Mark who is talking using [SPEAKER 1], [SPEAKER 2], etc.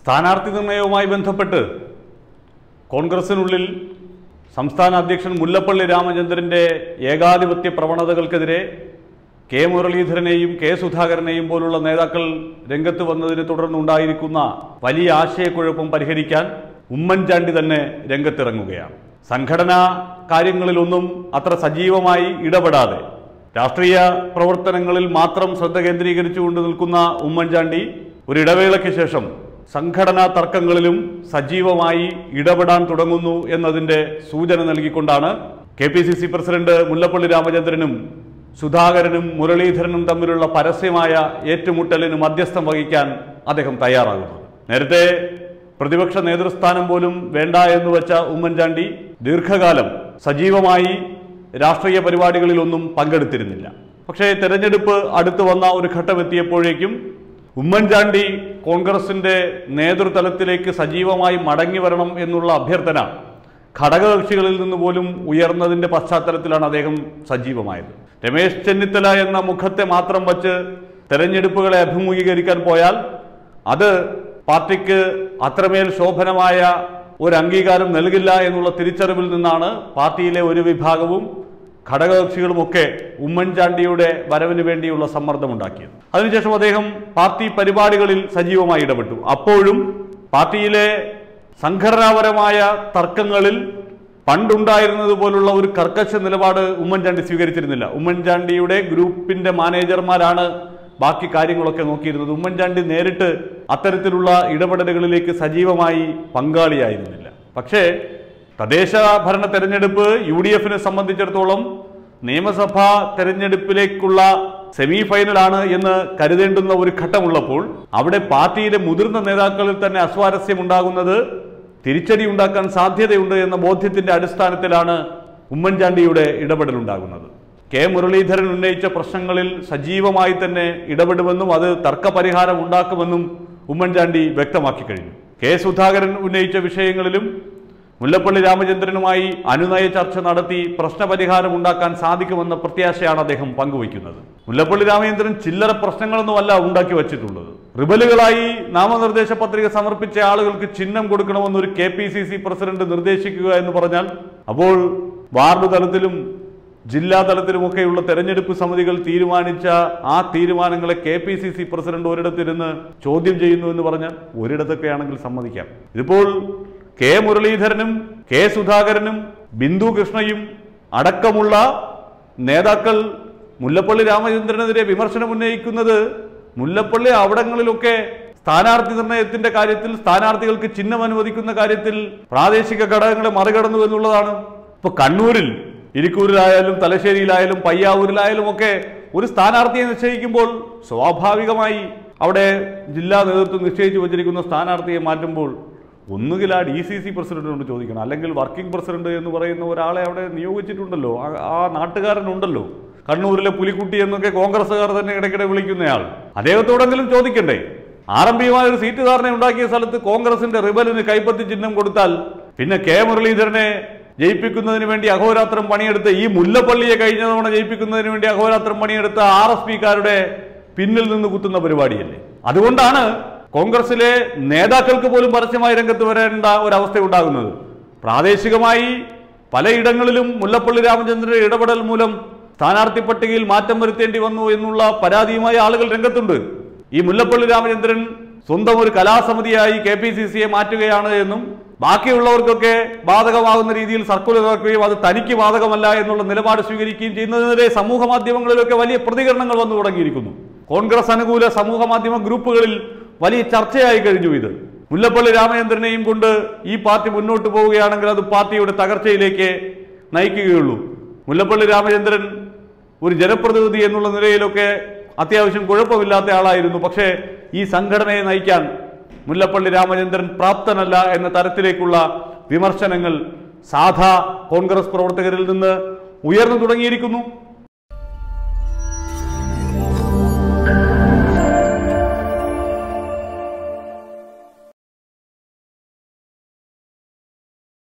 [SPEAKER 1] സ്ഥാനാർത്ഥി നിർണയവുമായി ബന്ധപ്പെട്ട് കോൺഗ്രസിനുള്ളിൽ സംസ്ഥാന അധ്യക്ഷൻ മുല്ലപ്പള്ളി രാമചന്ദ്രന്റെ ഏകാധിപത്യ പ്രവണതകൾക്കെതിരെ കെ മുരളീധരനെയും കെ സുധാകരനെയും പോലുള്ള നേതാക്കൾ രംഗത്ത് വന്നതിനെ തുടർന്നുണ്ടായിരിക്കുന്ന വലിയ ആശയക്കുഴപ്പം പരിഹരിക്കാൻ ഉമ്മൻചാണ്ടി തന്നെ രംഗത്തിറങ്ങുകയാണ് സംഘടനാ കാര്യങ്ങളിലൊന്നും അത്ര സജീവമായി ഇടപെടാതെ രാഷ്ട്രീയ പ്രവർത്തനങ്ങളിൽ മാത്രം ശ്രദ്ധ കേന്ദ്രീകരിച്ചുകൊണ്ട് നിൽക്കുന്ന ഉമ്മൻചാണ്ടി ഒരു ഇടവേളയ്ക്ക് ശേഷം സംഘടനാ തർക്കങ്ങളിലും സജീവമായി ഇടപെടാൻ തുടങ്ങുന്നു എന്നതിന്റെ സൂചന നൽകിക്കൊണ്ടാണ് K P C C president Mullappally രാമചന്ദ്രനും സുധാകരനും മുരളീധരനും തമ്മിലുള്ള പരസ്യമായ ഏറ്റുമുട്ടലിന് മധ്യസ്ഥം വഹിക്കാൻ അദ്ദേഹം തയ്യാറാകുന്നത് നേരത്തെ പ്രതിപക്ഷ നേതൃസ്ഥാനം പോലും വേണ്ട എന്ന് വെച്ച ഉമ്മൻചാണ്ടി ദീർഘകാലം സജീവമായി രാഷ്ട്രീയ പരിപാടികളിലൊന്നും പങ്കെടുത്തിരുന്നില്ല പക്ഷേ തെരഞ്ഞെടുപ്പ് അടുത്തു വന്ന ഒരു ഘട്ടമെത്തിയപ്പോഴേക്കും ഉമ്മൻചാണ്ടി കോൺഗ്രസിന്റെ നേതൃതലത്തിലേക്ക് സജീവമായി മടങ്ങി വരണം എന്നുള്ള അഭ്യർത്ഥന ഘടകകക്ഷികളിൽ നിന്ന് പോലും ഉയർന്നതിന്റെ പശ്ചാത്തലത്തിലാണ് അദ്ദേഹം സജീവമായത് രമേശ് ചെന്നിത്തല എന്ന മുഖത്തെ മാത്രം വച്ച് തെരഞ്ഞെടുപ്പുകളെ അഭിമുഖീകരിക്കാൻ പോയാൽ അത് പാർട്ടിക്ക് അത്രമേൽ ശോഭനമായ ഒരു അംഗീകാരം നൽകില്ല എന്നുള്ള തിരിച്ചറിവിൽ നിന്നാണ് പാർട്ടിയിലെ ഒരു വിഭാഗവും ഘടകകക്ഷികളുമൊക്കെ ഉമ്മൻചാണ്ടിയുടെ വരവിന് വേണ്ടിയുള്ള സമ്മർദ്ദമുണ്ടാക്കിയത് അതിനുശേഷം അദ്ദേഹം പാർട്ടി പരിപാടികളിൽ സജീവമായി ഇടപെട്ടു അപ്പോഴും പാർട്ടിയിലെ സംഘടനാപരമായ തർക്കങ്ങളിൽ പണ്ടുണ്ടായിരുന്നത് പോലുള്ള ഒരു കർക്കശ നിലപാട് ഉമ്മൻചാണ്ടി സ്വീകരിച്ചിരുന്നില്ല ഉമ്മൻചാണ്ടിയുടെ ഗ്രൂപ്പിന്റെ മാനേജർമാരാണ് ബാക്കി കാര്യങ്ങളൊക്കെ നോക്കിയിരുന്നത് ഉമ്മൻചാണ്ടി നേരിട്ട് അത്തരത്തിലുള്ള ഇടപെടലുകളിലേക്ക് സജീവമായി പങ്കാളിയായിരുന്നില്ല പക്ഷേ തദ്ദേശ ഭരണ തെരഞ്ഞെടുപ്പ് യു ഡി എഫിനെ സംബന്ധിച്ചിടത്തോളം നിയമസഭാ തെരഞ്ഞെടുപ്പിലേക്കുള്ള സെമി ഫൈനലാണ് എന്ന് കരുതേണ്ടുന്ന ഒരു ഘട്ടമുള്ളപ്പോൾ അവിടെ പാർട്ടിയിലെ മുതിർന്ന നേതാക്കളിൽ തന്നെ അസ്വാരസ്യം ഉണ്ടാകുന്നത് തിരിച്ചടി ഉണ്ടാക്കാൻ സാധ്യതയുണ്ട് എന്ന ബോധ്യത്തിന്റെ അടിസ്ഥാനത്തിലാണ് ഉമ്മൻചാണ്ടിയുടെ ഇടപെടലുണ്ടാകുന്നത് കെ മുരളീധരൻ ഉന്നയിച്ച പ്രശ്നങ്ങളിൽ സജീവമായി തന്നെ ഇടപെടുമെന്നും അത് തർക്കപരിഹാരം ഉണ്ടാക്കുമെന്നും ഉമ്മൻചാണ്ടി വ്യക്തമാക്കി കഴിഞ്ഞു കെ സുധാകരൻ ഉന്നയിച്ച വിഷയങ്ങളിലും മുല്ലപ്പള്ളി രാമചന്ദ്രനുമായി അനുനയ ചർച്ച നടത്തി പ്രശ്നപരിഹാരം ഉണ്ടാക്കാൻ സാധിക്കുമെന്ന പ്രത്യാശയാണ് അദ്ദേഹം പങ്കുവയ്ക്കുന്നത് മുല്ലപ്പള്ളി രാമചന്ദ്രൻ ചില്ലറ പ്രശ്നങ്ങളൊന്നുമല്ല ഉണ്ടാക്കി വച്ചിട്ടുള്ളത് റിബലുകളായി നാമനിർദ്ദേശ പത്രിക സമർപ്പിച്ച ആളുകൾക്ക് ചിഹ്നം കൊടുക്കണമെന്ന് ഒരു K P C C president നിർദ്ദേശിക്കുക എന്ന് പറഞ്ഞാൽ അപ്പോൾ വാർഡ് തലത്തിലും ജില്ലാ തലത്തിലുമൊക്കെയുള്ള തെരഞ്ഞെടുപ്പ് സമിതികൾ തീരുമാനിച്ച ആ തീരുമാനങ്ങളെ K P C C president ഒരിടത്തിരുന്ന് ചോദ്യം ചെയ്യുന്നു എന്ന് പറഞ്ഞാൽ ഒരിടത്തൊക്കെ ആണെങ്കിൽ സമ്മതിക്കാം ഇതിപ്പോൾ കെ മുരളീധരനും കെ സുധാകരനും ബിന്ദു കൃഷ്ണയും അടക്കമുള്ള നേതാക്കൾ മുല്ലപ്പള്ളി രാമചന്ദ്രനെതിരെ വിമർശനം ഉന്നയിക്കുന്നത് മുല്ലപ്പള്ളി അവിടങ്ങളിലൊക്കെ സ്ഥാനാർത്ഥി നിർണയത്തിന്റെ കാര്യത്തിൽ സ്ഥാനാർത്ഥികൾക്ക് ചിഹ്നം അനുവദിക്കുന്ന കാര്യത്തിൽ പ്രാദേശിക ഘടകങ്ങളെ മറികടന്നു എന്നുള്ളതാണ് ഇപ്പൊ കണ്ണൂരിൽ ഇരിക്കൂരിലായാലും തലശ്ശേരിയിലായാലും പയ്യാവൂരിലായാലും ഒക്കെ ഒരു സ്ഥാനാർത്ഥിയെ നിശ്ചയിക്കുമ്പോൾ സ്വാഭാവികമായി അവിടെ ജില്ലാ നേതൃത്വം നിശ്ചയിച്ചു വച്ചിരിക്കുന്ന സ്ഥാനാർത്ഥിയെ മാറ്റുമ്പോൾ ഒന്നുകിൽ ആ ഡി സി സി പ്രസിഡന്റിനോട് ചോദിക്കണം അല്ലെങ്കിൽ വർക്കിംഗ് പ്രസിഡന്റ് എന്ന് പറയുന്ന ഒരാളെ അവിടെ നിയോഗിച്ചിട്ടുണ്ടല്ലോ ആ- ആ നാട്ടുകാരനുണ്ടല്ലോ കണ്ണൂരിലെ പുലിക്കുട്ടി എന്നൊക്കെ കോൺഗ്രസ്സുകാർ തന്നെ ഇടയ്ക്കിടെ വിളിക്കുന്നയാൾ അദ്ദേഹത്തോടെങ്കിലും ചോദിക്കണ്ടേ ആർ എം പിയുമായ ഒരു സീറ്റ് ധാരണ ഉണ്ടാക്കിയ സ്ഥലത്ത് കോൺഗ്രസിന്റെ റിബലിന് കൈപ്പത്തി ചിഹ്നം കൊടുത്താൽ പിന്നെ കെ മുരളീധരനെ ജയിപ്പിക്കുന്നതിന് വേണ്ടി അഹോരാത്രം പണിയെടുത്ത ഈ മുല്ലപ്പള്ളിയെ കഴിഞ്ഞ തവണ ജയിപ്പിക്കുന്നതിന് വേണ്ടി അഹോരാത്രം പണിയെടുത്ത ആർ എസ് പിക്കാരുടെ പിന്നിൽ നിന്ന് കുത്തുന്ന പരിപാടിയല്ലേ അതുകൊണ്ടാണ് കോൺഗ്രസിലെ നേതാക്കൾക്ക് പോലും പരസ്യമായി രംഗത്ത് വരേണ്ട ഒരവസ്ഥ ഉണ്ടാകുന്നത് പ്രാദേശികമായി പലയിടങ്ങളിലും മുല്ലപ്പള്ളി രാമചന്ദ്രന്റെ ഇടപെടൽ മൂലം സ്ഥാനാർത്ഥി പട്ടികയിൽ മാറ്റം വരുത്തേണ്ടി വന്നു എന്നുള്ള പരാതിയുമായി ആളുകൾ രംഗത്തുണ്ട് ഈ മുല്ലപ്പള്ളി രാമചന്ദ്രൻ സ്വന്തം ഒരു കലാസമിതിയായി കെ പി സി സിയെ മാറ്റുകയാണ് എന്നും ബാക്കിയുള്ളവർക്കൊക്കെ ബാധകമാകുന്ന രീതിയിൽ സർക്കുലർ ഇറക്കുകയും അത് തനിക്ക് ബാധകമല്ല എന്നുള്ള നിലപാട് സ്വീകരിക്കുകയും ചെയ്യുന്നതിനെതിരെ സമൂഹ മാധ്യമങ്ങളിലൊക്കെ വലിയ പ്രതികരണങ്ങൾ വന്നു തുടങ്ങിയിരിക്കുന്നു കോൺഗ്രസ് അനുകൂല സമൂഹ മാധ്യമ ഗ്രൂപ്പുകളിൽ വലിയ ചർച്ചയായി കഴിഞ്ഞു ഇത് മുല്ലപ്പള്ളി രാമചന്ദ്രനെയും കൊണ്ട് ഈ പാർട്ടി മുന്നോട്ട് പോവുകയാണെങ്കിൽ അത് പാർട്ടിയുടെ തകർച്ചയിലേക്ക് നയിക്കുകയുള്ളൂ മുല്ലപ്പള്ളി രാമചന്ദ്രൻ ഒരു ജനപ്രതിനിധി എന്നുള്ള നിലയിലൊക്കെ അത്യാവശ്യം കുഴപ്പമില്ലാത്ത ആളായിരുന്നു പക്ഷേ ഈ സംഘടനയെ നയിക്കാൻ മുല്ലപ്പള്ളി രാമചന്ദ്രൻ പ്രാപ്തനല്ല എന്ന തരത്തിലേക്കുള്ള വിമർശനങ്ങൾ സാധാ കോൺഗ്രസ് പ്രവർത്തകരിൽ നിന്ന് ഉയർന്നു തുടങ്ങിയിരിക്കുന്നു